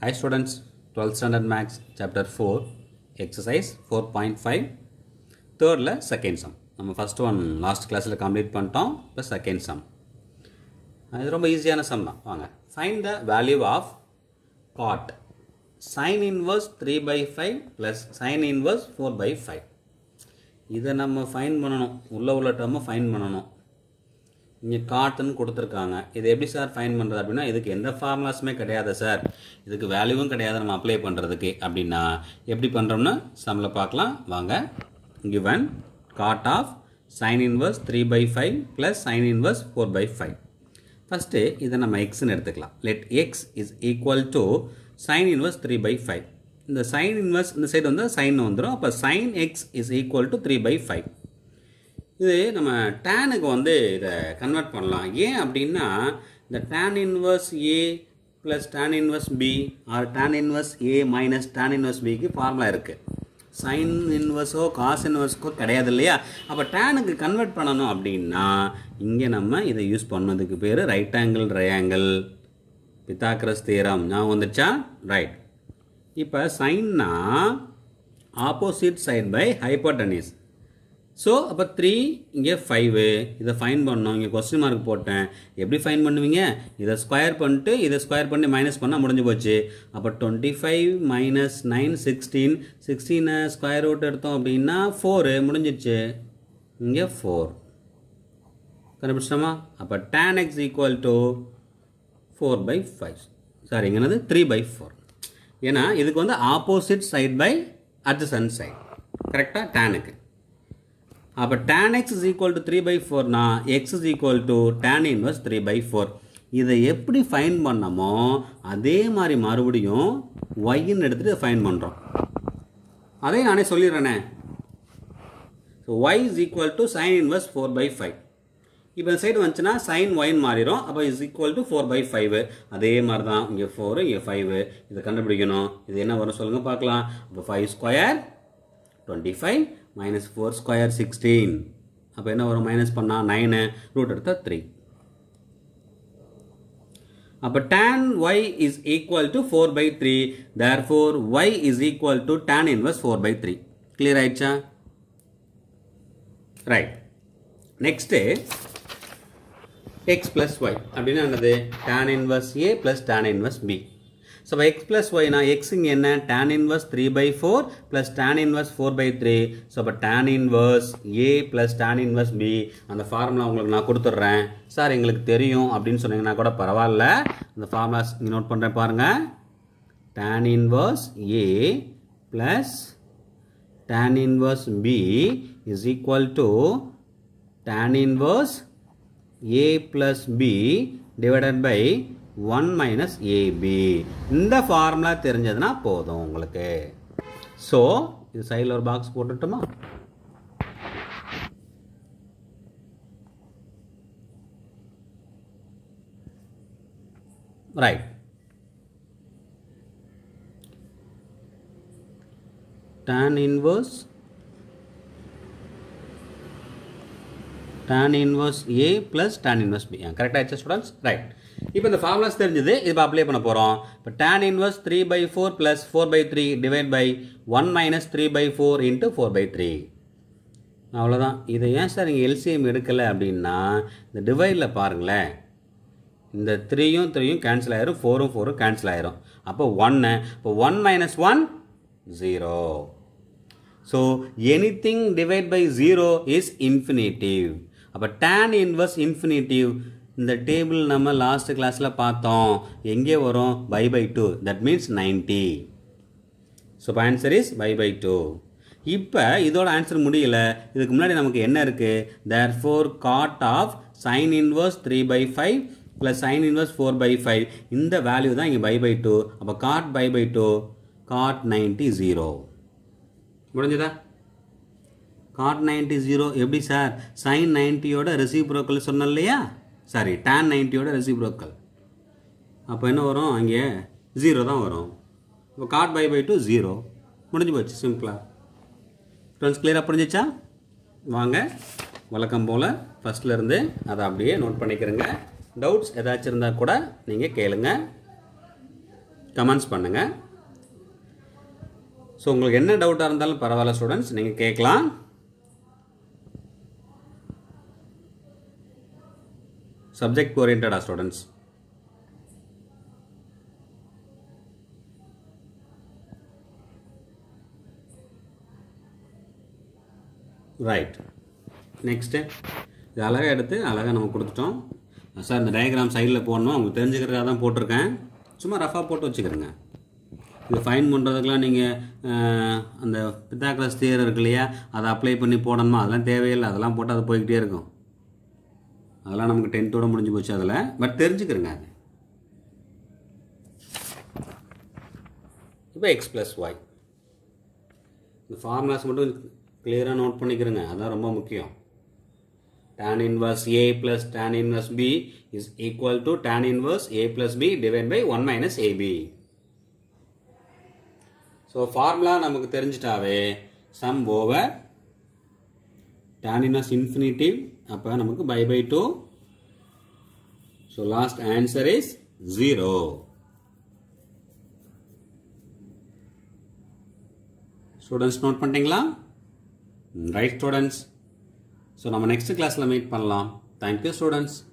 Hi students, 12th standard maths chapter 4 exercise 4.5 தேர்டில் second sum நம்ம first one last கிளாஸில் complete பண்ணிட்டோம் இப்போ செகண்ட் சம் இது ரொம்ப ஈஸியான சம் தான் வாங்க find the value of cot sine inverse three by five plus sine inverse four by five இதை நம்ம ஃபைன் பண்ணணும் உள்ள உள்ள டேர்மை ஃபைன் பண்ணணும் இங்கே காட்டுன்னு கொடுத்துருக்காங்க இது எப்படி சார் ஃபைன் பண்ணுறது அப்படின்னா இதுக்கு எந்த ஃபார்முலாஸுமே கிடையாது சார் இதுக்கு வேல்யூவும் கிடையாது நம்ம அப்ளை பண்ணுறதுக்கு அப்படின்னா எப்படி பண்ணுறோம்னா சம்மில் பார்க்கலாம் வாங்க given cot of sin inverse three by five plus sine inverse four by five first இதை நம்ம எக்ஸ்ன்னு எடுத்துக்கலாம் let x is equal to sine inverse three by five இந்த சைன் இன்வர்ஸ் இந்த சைடு வந்து சைன் வந்துடும் அப்போ sine x is equal to three by five இது நம்ம டேனுக்கு வந்து இதை கன்வெர்ட் பண்ணலாம் ஏன் அப்படின்னா இந்த tan inverse A plus tan inverse B or tan inverse A minus tan inverse பிக்கு ஃபார்முலா இருக்குது சைன் இன்வர்ஸோ காஸ் இன்வர்ஸ்க்கோ கிடையாது இல்லையா அப்போ டேனுக்கு கன்வெர்ட் பண்ணணும் அப்படின்னா இங்கே நம்ம இதை யூஸ் பண்ணதுக்கு பேர் ரைட் ஆங்கிள் ட்ரையாங்கிள் பித்தாக்கரஸ் தீரம் ஞாபகம் வந்துச்சா ரைட் இப்போ சைன்னா opposite side by hypotenuse so அப்போ த்ரீ இங்கே ஃபைவு இதை ஃபைன் பண்ணோம் இங்கே கொஸ்டின் மார்க் போட்டேன் எப்படி ஃபைன் பண்ணுவீங்க இதை ஸ்கொயர் பண்ணிட்டு இதை ஸ்கொயர் பண்ணி மைனஸ் பண்ணால் முடிஞ்சு போச்சு அப்போ twenty five minus nine sixteen சிக்ஸ்டீனை ஸ்கொயர் ரூட் எடுத்தோம் அப்படின்னா ஃபோரு முடிஞ்சிடுச்சு இங்கே ஃபோர் கண்டுபிடிச்சிட்டோமா அப்போ tan x equal to four by five sorry என்னது த்ரீ பை ஃபோர் ஏன்னா இதுக்கு வந்து opposite side by adjacent side கரெக்டாக டேனுக்கு அப்போ tan x is equal to three by ஃபோர்னா x is equal to tan inverse three by four இதை எப்படி ஃபைன் பண்ணமோ அதே மாதிரி மறுபடியும் ஒய்ன்னு எடுத்துகிட்டு ஃபைன் பண்ணுறோம் அதே நானே சொல்லிடுறேனே so y is equal to sine inverse four by five இப்போ இந்த சைடு வந்துச்சுன்னா சைன் ஒயின் மாறிடும் அப்போ is equal to four by five அதே மாதிரி தான் இங்கே ஃபோரு இங்கே ஃபைவ் இதை கண்டுபிடிக்கணும் இது என்ன வரும் சொல்லுங்கள் பார்க்கலாம் அப்போ five square twenty five minus four square sixteen அப்போ என்ன வரும் மைனஸ் பண்ணால் நைனு ரூட் எடுத்தால் த்ரீ அப்போ tan y is equal to four by three there four y is equal to tan inverse four by three clear ஆயிடுச்சா right next x plus y அப்படின்னா என்னது tan inverse A plus tan inverse B so இப்போ X plus ஒய்னா x இங்கே என்ன tan inverse three by four plus tan inverse four by three so அப்போ tan inverse A plus tan inverse B அந்த formula உங்களுக்கு நான் கொடுத்துட்றேன் sir எங்களுக்கு தெரியும் அப்படின்னு சொன்னீங்கன்னா கூட பரவாயில்ல அந்த ஃபார்முலாஸ் இங்கே நோட் பண்ணுறேன் பாருங்கள் tan inverse A plus tan inverse B is equal to tan inverse A plus B divided by 1 minus AB இந்த ஃபார்முலா தெரிஞ்சதுன்னா போதும் உங்களுக்கு ஸோ இது சைடில் ஒரு பாக்ஸ் போட்டுட்டுமா right tan inverse tan inverse A plus tan inverse B கரெக்டாக ஆச்சு ஸ்டூடெண்ட்ஸ் ரைட் இப்போ இந்த ஃபார்முலாஸ் தெரிஞ்சது இப்போ அப்ளை பண்ண போகிறோம் இப்போ tan inverse three by four plus four by three divide by one minus three by four into four by three அவ்வளோதான் இதை ஏன் சார் நீங்கள் எல்சிஎம் எடுக்கலை அப்படின்னா இந்த டிவைடில் பாருங்களேன் இந்த த்ரீயும் த்ரீயும் கேன்சல் ஆயிரும் ஃபோரும் ஃபோரும் கேன்சல் ஆயிரும் அப்போ ஒன்று இப்போ one minus one zero so anything divide by zero is infinitive அப்போ டேன் இன்வர்ஸ் இன்ஃபினிட்டிவ் இந்த டேபிள் நம்ம லாஸ்ட் கிளாஸில் பார்த்தோம் எங்கே வரும் pi by two that means ninety so answer is pi by two இப்போ இதோட ஆன்சர் முடியல இதுக்கு முன்னாடி நமக்கு என்ன இருக்குது therefore cot of sine inverse three by five plus sine inverse four by five இந்த வேல்யூ தான் இங்கே பை பை டூ அப்போ cot pi by two cot ninety zero முடிஞ்சதா காட் நைன்ட்டி ஜீரோ எப்படி சார் சைன் நைன்ட்டியோட reciprocal சொன்னோம் இல்லையா sorry tan நைன்ட்டியோட reciprocal அப்போ என்ன வரும் அங்கே ஜீரோ தான் வரும் இப்போ cot pi by two zero முடிஞ்சு போச்சு சிம்பிளாக ஃப்ரெண்ட்ஸ் கிளியராக புரிஞ்சிச்சா வாங்க வழக்கம் போல் ஃபஸ்ட்லேருந்து அதை அப்படியே நோட் பண்ணிக்கிறேங்க டவுட்ஸ் ஏதாச்சும் இருந்தால் கூட நீங்கள் கேளுங்க கமெண்ட்ஸ் பண்ணுங்கள் ஸோ உங்களுக்கு என்ன டவுட்டாக இருந்தாலும் பரவாயில்ல ஸ்டூடெண்ட்ஸ் நீங்கள் கேட்கலாம் சப்ஜெக்ட் ஓரியன்டா ஸ்டூடெண்ட்ஸ் ரைட் நெக்ஸ்ட்டு இது அழகாக எடுத்து அழகாக நம்ம கொடுத்துட்டோம் சார் இந்த டயக்ராம் சைடில் போடணும் உங்களுக்கு தெரிஞ்சுக்கிறதுக்காக தான் போட்டிருக்கேன் சும்மா ரஃபாக போட்டு வச்சுக்கிறேங்க இது ஃபைன் பண்ணுறதுக்கெலாம் நீங்கள் அந்த பித்தாக்ரஸ் தியர் இருக்கு இல்லையா அதை அப்ளை பண்ணி போடணுமா அதெல்லாம் தேவையில்லை அதெல்லாம் போட்டு அது போய்கிட்டே இருக்கும் அதெல்லாம் நமக்கு டென்த்தோட முடிஞ்சு போச்சு அதில் பட் தெரிஞ்சுக்கிறேங்க அது இப்போ எக்ஸ் ப்ளஸ் ஒய் இந்த ஃபார்முலாஸ் மட்டும் கிளியராக நோட் பண்ணிக்கிறேங்க அதான் ரொம்ப முக்கியம் tan inverse a plus tan inverse b is equal to tan inverse a plus b divided by 1 minus ab so formula நமக்கு தெரிஞ்சிட்டாவே sum over tan inverse infinitive அப்போ நமக்கு pi by two so last answer is zero students note பண்ணிட்டீங்களா right students so நம்ம next கிளாஸில் meet பண்ணலாம் thank you students